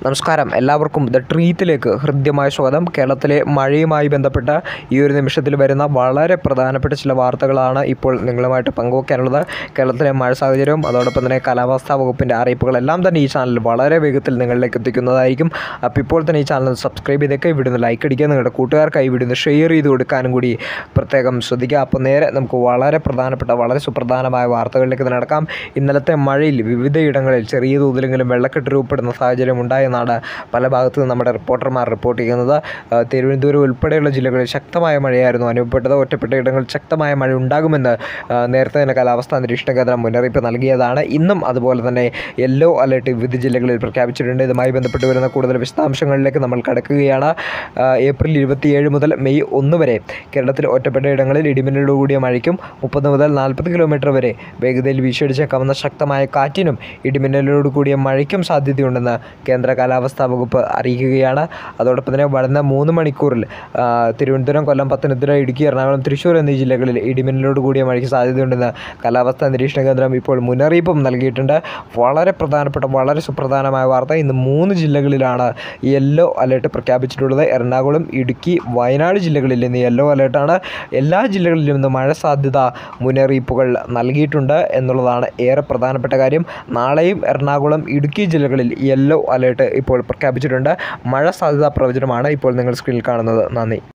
നമസ്കാരം എല്ലാവർക്കും ദ ട്രീത്തിലേക്ക് ഹൃദ്യമായ സ്വാഗതം കേരളത്തിലെ മഴയുമായി ബന്ധപ്പെട്ട ഈ ഒരു നിമിഷത്തിൽ വരുന്ന വളരെ പ്രധാനപ്പെട്ട ചില വാർത്തകളാണ് ഇപ്പോൾ നിങ്ങളുമായിട്ട് പങ്കുവയ്ക്കാനുള്ളത് കേരളത്തിലെ മഴ സാഹചര്യവും അതോടൊപ്പം തന്നെ കാലാവസ്ഥാ വകുപ്പിൻ്റെ അറിയിപ്പുകളെല്ലാം തന്നെ ഈ ചാനൽ വളരെ വേഗത്തിൽ നിങ്ങളിലേക്ക് എത്തിക്കുന്നതായിരിക്കും അപ്പോൾ ഇപ്പോൾ തന്നെ ഈ ചാനൽ സബ്സ്ക്രൈബ് ചെയ്തേക്കുക ഇവിടുന്ന് ലൈക്ക് അടിക്കുക നിങ്ങളുടെ കൂട്ടുകാർക്കായി ഇവിടുന്ന് ഷെയർ ചെയ്ത് കൊടുക്കാനും കൂടി പ്രത്യേകം ശ്രദ്ധിക്കുക അപ്പോൾ നേരെ നമുക്ക് വളരെ പ്രധാനപ്പെട്ട വളരെ സുപ്രധാനമായ വാർത്തകളിലേക്ക് നടക്കാം ഇന്നലത്തെ മഴയിൽ വിവിധയിടങ്ങളിൽ ചെറിയ തോതിലെങ്കിലും വെള്ളക്കെട്ട് രൂപപ്പെടുന്ന സാഹചര്യം ഉണ്ടായെന്നാണ് പല ഭാഗത്തു നിന്ന് നമ്മുടെ റിപ്പോർട്ടർമാർ റിപ്പോർട്ട് ചെയ്യുന്നത് ആ, തിരുവനന്തപുരം ഉൾപ്പെടെയുള്ള ജില്ലകളിൽ ശക്തമായ മഴയായിരുന്നു അനുഭവപ്പെട്ടത് ഒറ്റപ്പെട്ട ഇടങ്ങളിൽ ശക്തമായ മഴ ഉണ്ടാകുമെന്ന് ആ, നേരത്തെ തന്നെ കാലാവസ്ഥാ നിരീക്ഷണ കേന്ദ്രം മുന്നറിയിപ്പ് നൽകിയതാണ് ഇന്നും അതുപോലെ തന്നെ യെല്ലോ അലേർട്ട് വിവിധ ജില്ലകളിൽ പ്രഖ്യാപിച്ചിട്ടുണ്ട് ഇതുമായി ബന്ധപ്പെട്ട് വരുന്ന കൂടുതൽ വിശദാംശങ്ങളിലേക്ക് നമ്മൾ കടക്കുകയാണ് ആ, ഏപ്രിൽ ഇരുപത്തിയേഴ് മുതൽ മെയ് ഒന്ന് വരെ കേരളത്തിൽ ഒറ്റപ്പെട്ട ഇടങ്ങളിൽ ഇടിമിന്നലോട് കൂടിയ മഴയ്ക്കും മുപ്പത് മുതൽ നാൽപ്പത് കിലോമീറ്റർ വരെ വേഗതയിൽ വീശിയടിച്ചേക്കാവുന്ന ശക്തമായ കാറ്റിനും ഇടിമിന്നലോട് കൂടിയ മഴയ്ക്കും സാധ്യതയുണ്ടെന്ന് കേന്ദ്ര കാലാവസ്ഥാ വകുപ്പ് അറിയിക്കുകയാണ് അതോടൊപ്പം തന്നെ വരുന്ന മൂന്ന് മണിക്കൂറിൽ ആ, തിരുവനന്തപുരം കൊല്ലം പത്തനംതിട്ട ഇടുക്കി എറണാകുളം തൃശ്ശൂർ എന്നീ ജില്ലകളിൽ ഇടിമിന്നലോട് കൂടിയ മഴയ്ക്ക് സാധ്യതയുണ്ടെന്ന് കാലാവസ്ഥാ നിരീക്ഷണ കേന്ദ്രം ഇപ്പോൾ മുന്നറിയിപ്പും നൽകിയിട്ടുണ്ട് വളരെ പ്രധാനപ്പെട്ട വളരെ സുപ്രധാനമായ വാർത്ത ഇന്ന് മൂന്ന് ജില്ലകളിലാണ് യെല്ലോ അലേർട്ട് പ്രഖ്യാപിച്ചിട്ടുള്ളത് എറണാകുളം ഇടുക്കി വയനാട് ജില്ലകളിൽ ഇന്ന് യെല്ലോ അലേർട്ടാണ് എല്ലാ ജില്ലകളിലും ഇന്ന് മഴ സാധ്യത മുന്നറിയിപ്പുകൾ നൽകിയിട്ടുണ്ട് എന്നുള്ളതാണ് ഏറെ പ്രധാനപ്പെട്ട കാര്യം നാളെയും എറണാകുളം ഇടുക്കി ജില്ലകളിൽ യെല്ലോ അലേർട്ട് ഇപ്പോൾ പ്രഖ്യാപിച്ചിട്ടുണ്ട് മഴ സാധ്യതാ പ്രവചനമാണ് ഇപ്പോൾ നിങ്ങൾ സ്ക്രീനിൽ കാണുന്നത് നന്ദി